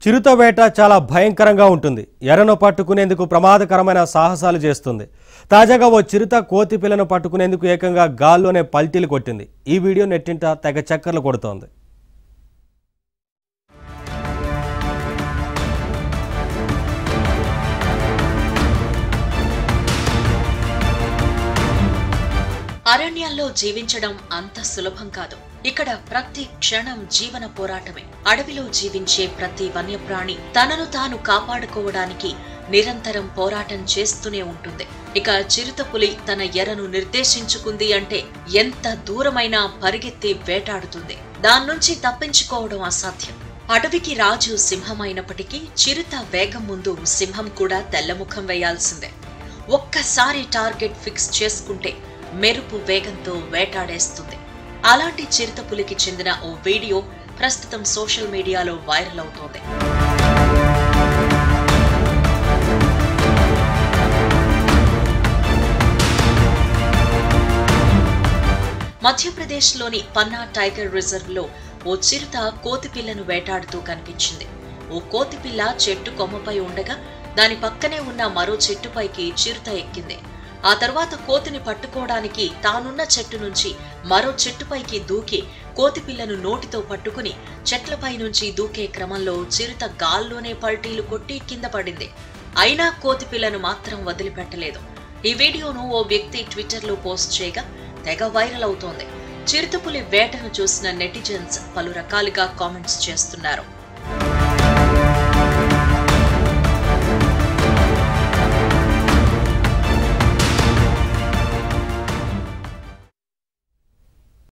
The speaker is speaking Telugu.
చిరుత వేట చాలా భయంకరంగా ఉంటుంది ఎరను పట్టుకునేందుకు ప్రమాదకరమైన సాహసాలు చేస్తుంది తాజాగా ఓ చిరుత కోతి పిల్లను పట్టుకునేందుకు ఏకంగా గాల్లోనే పల్టీలు కొట్టింది ఈ వీడియో నెట్టింట తెగ చక్కర్లు కొడుతోంది అరణ్యాల్లో జీవించడం అంత సులభం కాదు ఇక్కడ ప్రతి క్షణం జీవన పోరాటమే అడవిలో జీవించే ప్రతి వన్యప్రాణి తనను తాను కాపాడుకోవడానికి నిరంతరం పోరాటం చేస్తూనే ఉంటుంది ఇక చిరుతపులి తన ఎరను నిర్దేశించుకుంది అంటే ఎంత దూరమైనా పరిగెత్తి వేటాడుతుంది దాని నుంచి తప్పించుకోవడం అసాధ్యం అడవికి రాజు సింహమైనప్పటికీ చిరుత వేగం ముందు సింహం కూడా తెల్లముఖం వేయాల్సిందే ఒక్కసారి టార్గెట్ ఫిక్స్ చేసుకుంటే మెరుపు వేగంతో వేటాడేస్తుంది అలాంటి చిరుతపులికి చెందిన ఓ వీడియో ప్రస్తుతం సోషల్ మీడియాలో వైరల్ అవుతోంది మధ్యప్రదేశ్లోని పన్నా టైగర్ రిజర్వ్ లో ఓ చిరుత కోతిపిల్లను వేటాడుతూ కనిపించింది ఓ కోతిపిల్ల చెట్టు కొమ్మపై ఉండగా దాని పక్కనే ఉన్న మరో చెట్టుపైకి చిరుత ఎక్కింది ఆ తర్వాత కోతిని పట్టుకోవడానికి తానున్న చెట్టు నుంచి మరో చెట్టుపైకి దూకి కోతిపిల్లను నోటితో పట్టుకుని చెట్లపై నుంచి దూకే క్రమంలో చిరుత గాల్లోనే పల్టీలు కొట్టి కింద పడింది అయినా కోతిపిల్లను మాత్రం వదిలిపెట్టలేదు ఈ వీడియోను ఓ వ్యక్తి ట్విట్టర్లో పోస్ట్ చేయగా తెగ వైరల్ అవుతోంది చిరుతపులి వేటను చూసిన నెటిజన్స్ పలు రకాలుగా కామెంట్స్ చేస్తున్నారు